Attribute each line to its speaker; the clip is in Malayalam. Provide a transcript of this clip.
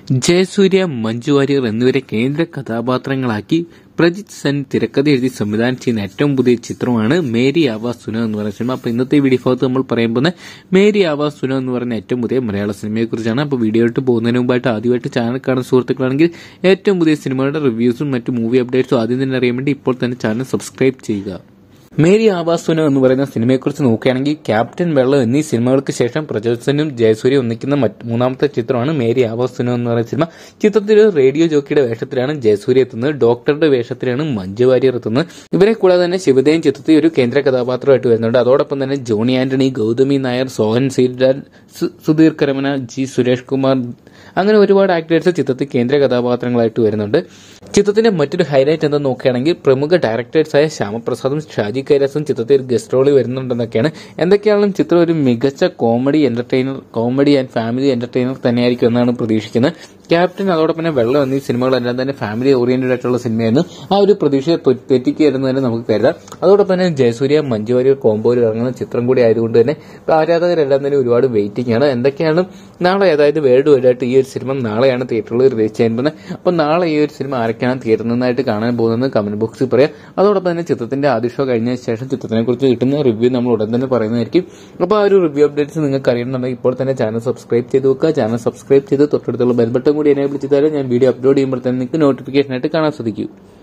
Speaker 1: ജയസൂര്യ മഞ്ജു വാര്യർ എന്നിവരെ കേന്ദ്ര കഥാപാത്രങ്ങളാക്കി പ്രജിത് സെൻ തിരക്കഥ എഴുതി സംവിധാനം ചെയ്യുന്ന ഏറ്റവും പുതിയ ചിത്രമാണ് മേരി ആവാസ് സുന എന്ന് പറയുന്ന സിനിമ അപ്പൊ ഇന്നത്തെ വീഡിയോ ഭാഗത്ത് നമ്മൾ പറയാൻ പോകുന്ന മേരി ആവാസ് സുന എന്ന് പറയുന്ന ഏറ്റവും പുതിയ മലയാള സിനിമയെ കുറിച്ചാണ് അപ്പോൾ വീഡിയോ ഇട്ട് പോകുന്നതിന് മുമ്പായിട്ട് ആദ്യമായിട്ട് ചാനൽ കാണുന്ന സുഹൃത്തുക്കളാണെങ്കിൽ ഏറ്റവും പുതിയ സിനിമകളുടെ റിവ്യൂസും മറ്റു മൂവി അപ്ഡേറ്റ്സും ആദ്യം തന്നെ അറിയാൻ വേണ്ടി ഇപ്പോൾ തന്നെ ചാനൽ സബ്സ്ക്രൈബ് ചെയ്യുക മേരി ആവാസ് സുന എന്ന് പറയുന്ന സിനിമയെക്കുറിച്ച് നോക്കുകയാണെങ്കിൽ ക്യാപ്റ്റൻ വെള്ളം എന്നീ സിനിമകൾക്ക് ശേഷം പ്രജോത്സനും ജയസൂര്യ ഒന്നിക്കുന്ന മറ്റ് മൂന്നാമത്തെ ചിത്രമാണ് മേരി ആവാസ് സുന എന്ന് പറയുന്ന സിനിമ ചിത്രത്തിൽ ഒരു റേഡിയോ ജോക്കിയുടെ വേഷത്തിലാണ് ജയസൂര്യ എത്തുന്നത് ഡോക്ടറുടെ വേഷത്തിലാണ് മഞ്ജു വാര്യർ എത്തുന്നത് ഇവരെ കൂടാതെ തന്നെ ശിവദേവൻ ചിത്രത്തിൽ ഒരു കേന്ദ്ര കഥാപാത്രമായിട്ട് വരുന്നുണ്ട് അതോടൊപ്പം തന്നെ ജോണി ആന്റണി ഗൗതമി നായർ സോഹൻ സീൽഡാൽ സുധീർ കരമന ജി സുരേഷ് കുമാർ അങ്ങനെ ഒരുപാട് ആക്ടേഴ്സ് ചിത്രത്തിൽ കേന്ദ്ര കഥാപാത്രങ്ങളായിട്ട് വരുന്നുണ്ട് ചിത്രത്തിന്റെ മറ്റൊരു ഹൈലൈറ്റ് എന്താ നോക്കുകയാണെങ്കിൽ പ്രമുഖ ഡയറക്ടേഴ്സായ ശ്യാമപ്രസാദും ഷാജി കൈലാസും ചിത്രത്തിൽ ഒരു ഗസ്റ്റ് റോളിൽ വരുന്നുണ്ടെന്നൊക്കെയാണ് എന്തൊക്കെയാണെങ്കിലും ചിത്രം ഒരു മികച്ച comedy entertainer comedy and family entertainer തന്നെയായിരിക്കും എന്നാണ് പ്രതീക്ഷിക്കുന്നത് ക്യാപ്റ്റൻ അതോടൊപ്പം തന്നെ വെള്ളം എന്നീ സിനിമകളെല്ലാം തന്നെ ഫാമിലി ഓറിയന്റഡ് ആയിട്ടുള്ള സിനിമയായിരുന്നു ആ ഒരു പ്രതീക്ഷയെ തെറ്റിക്കരുന്ന് തന്നെ നമുക്ക് കരുതാം അതോടൊപ്പം തന്നെ ജയസൂര്യ മഞ്ജു വാര്യർ കോമ്പോയിൽ ഇറങ്ങുന്ന ചിത്രം കൂടി ആയതുകൊണ്ട് തന്നെ ആരാധകരെല്ലാം തന്നെ ഒരുപാട് വെയിറ്റിംഗ് ആണ് എന്തൊക്കെയാണ് നാളെ അതായത് വേൾഡ് വൈഡ് ആയിട്ട് ഈ ഒരു സിനിമ നാളെയാണ് തിയേറ്ററിൽ റിലീസ് ചെയ്യുന്നത് അപ്പോൾ നാളെ ഈ ഒരു സിനിമ ആരൊക്കെയാണ് തിയേറ്ററിൽ നിന്നായിട്ട് കാണാൻ പോകുന്നത് കമന്റ് ബോക്സിൽ പറയാം അതോടൊപ്പം തന്നെ ചിത്രത്തിന്റെ ആദ്യ ഷോ കഴിഞ്ഞ ശേഷം ചിത്രത്തിനെ കുറിച്ച് കിട്ടുന്ന റിവ്യൂ നമ്മൾ ഉടൻ തന്നെ പറയുന്നതായിരിക്കും അപ്പോൾ ആ ഒരു റിവ്യൂ അപ്ഡേറ്റ്സ് നിങ്ങൾക്ക് അറിയണമെന്നുണ്ടെങ്കിൽ ഇപ്പോൾ തന്നെ ചാനൽ സബ്സ്ക്രൈബ് ചെയ്ത് വെക്കുക ചാനൽ സബ്സ്ക്രൈബ് ചെയ്ത് തൊട്ടടുത്തുള്ള ബെൽ ബട്ടൺ കൂടി എനേബിൾ ചെയ്താലും ഞാൻ വീഡിയോ അപ്ലോഡ് ചെയ്യുമ്പോൾ തന്നെ നിങ്ങൾക്ക് നോട്ടിഫിക്കേഷൻ ആയിട്ട് കാണാൻ സാധിക്കും